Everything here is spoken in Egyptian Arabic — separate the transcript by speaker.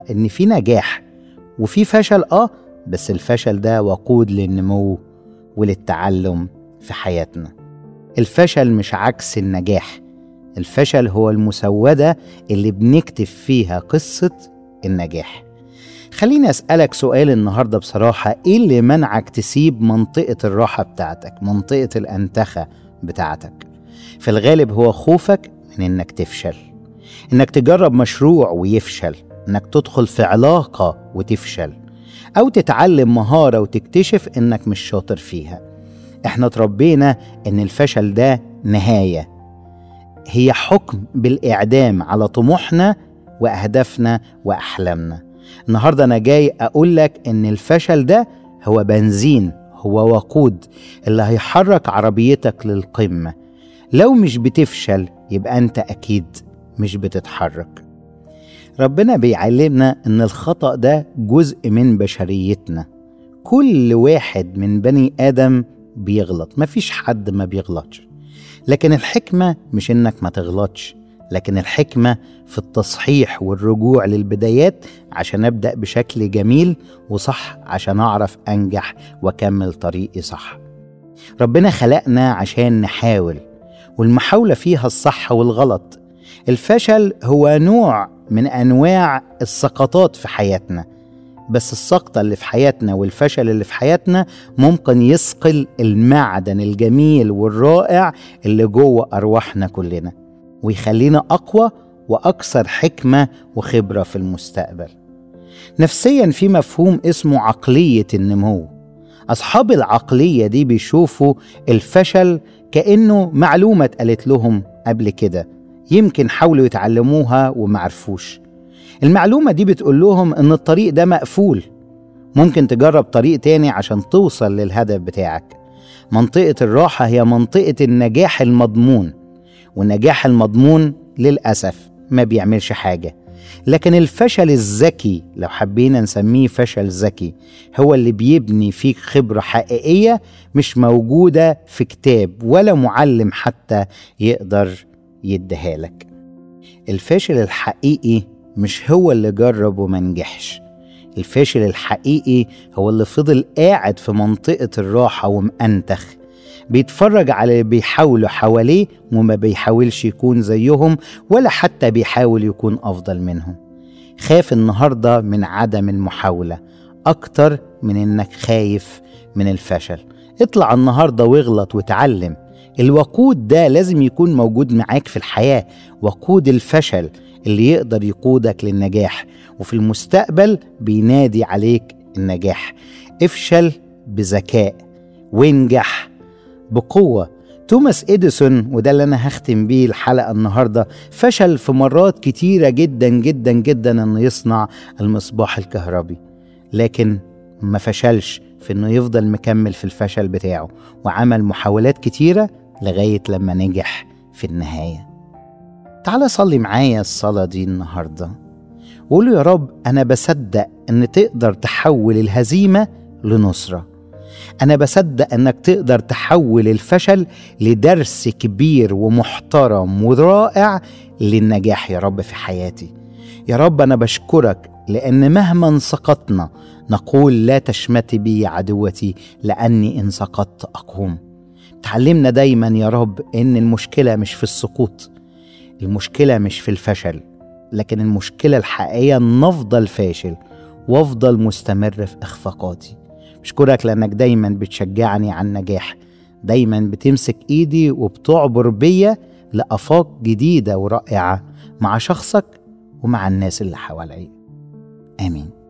Speaker 1: ان في نجاح وفي فشل اه بس الفشل ده وقود للنمو وللتعلم في حياتنا الفشل مش عكس النجاح الفشل هو المسودة اللي بنكتب فيها قصة النجاح خليني أسألك سؤال النهاردة بصراحة إيه اللي منعك تسيب منطقة الراحة بتاعتك منطقة الأنتخة بتاعتك في الغالب هو خوفك من إنك تفشل إنك تجرب مشروع ويفشل إنك تدخل في علاقة وتفشل أو تتعلم مهارة وتكتشف إنك مش شاطر فيها إحنا اتربينا إن الفشل ده نهاية هي حكم بالإعدام على طموحنا وأهدافنا وأحلامنا النهاردة أنا جاي أقول لك إن الفشل ده هو بنزين هو وقود اللي هيحرك عربيتك للقمة لو مش بتفشل يبقى أنت أكيد مش بتتحرك ربنا بيعلمنا إن الخطأ ده جزء من بشريتنا كل واحد من بني آدم بيغلط مفيش حد ما بيغلطش لكن الحكمة مش إنك ما تغلطش لكن الحكمة في التصحيح والرجوع للبدايات عشان أبدأ بشكل جميل وصح عشان أعرف أنجح وأكمل طريقي صح ربنا خلقنا عشان نحاول والمحاولة فيها الصح والغلط الفشل هو نوع من أنواع السقطات في حياتنا بس السقطة اللي في حياتنا والفشل اللي في حياتنا ممكن يثقل المعدن الجميل والرائع اللي جوه أرواحنا كلنا ويخلينا أقوى وأكثر حكمة وخبرة في المستقبل نفسيا في مفهوم اسمه عقلية النمو أصحاب العقلية دي بيشوفوا الفشل كأنه معلومة اتقالت لهم قبل كده يمكن حاولوا يتعلموها ومعرفوش المعلومة دي بتقول لهم إن الطريق ده مقفول ممكن تجرب طريق تاني عشان توصل للهدف بتاعك منطقة الراحة هي منطقة النجاح المضمون والنجاح المضمون للأسف ما بيعملش حاجة لكن الفشل الذكي لو حبينا نسميه فشل ذكي هو اللي بيبني فيك خبرة حقيقية مش موجودة في كتاب ولا معلم حتى يقدر يديها لك الفاشل الحقيقي مش هو اللي جرب وما نجحش الفاشل الحقيقي هو اللي فضل قاعد في منطقة الراحة ومأنتخ بيتفرج على اللي بيحاولوا حواليه وما بيحاولش يكون زيهم ولا حتى بيحاول يكون أفضل منهم خاف النهاردة من عدم المحاولة أكتر من إنك خايف من الفشل اطلع النهاردة واغلط وتعلم الوقود ده لازم يكون موجود معاك في الحياة وقود الفشل اللي يقدر يقودك للنجاح وفي المستقبل بينادي عليك النجاح افشل بذكاء وانجح بقوة توماس إديسون وده اللي أنا هختم بيه الحلقة النهاردة فشل في مرات كتيرة جدا جدا جدا إنه يصنع المصباح الكهربي لكن ما فشلش في إنه يفضل مكمل في الفشل بتاعه وعمل محاولات كتيرة لغاية لما نجح في النهاية تعال صلي معايا الصلاة دي النهاردة وقول يا رب أنا بصدق إن تقدر تحول الهزيمة لنصرة أنا بصدق إنك تقدر تحول الفشل لدرس كبير ومحترم ورائع للنجاح يا رب في حياتي يا رب أنا بشكرك لأن مهما سقطنا نقول لا تشمت بي عدوتي لأني إن سقطت أقوم تعلمنا دايما يا رب إن المشكلة مش في السقوط المشكلة مش في الفشل لكن المشكلة الحقيقية إن أفضل فاشل وأفضل مستمر في إخفاقاتي بشكرك لأنك دايما بتشجعني على النجاح دايما بتمسك إيدي وبتعبر بيا لآفاق جديدة ورائعة مع شخصك ومع الناس اللي حواليا آمين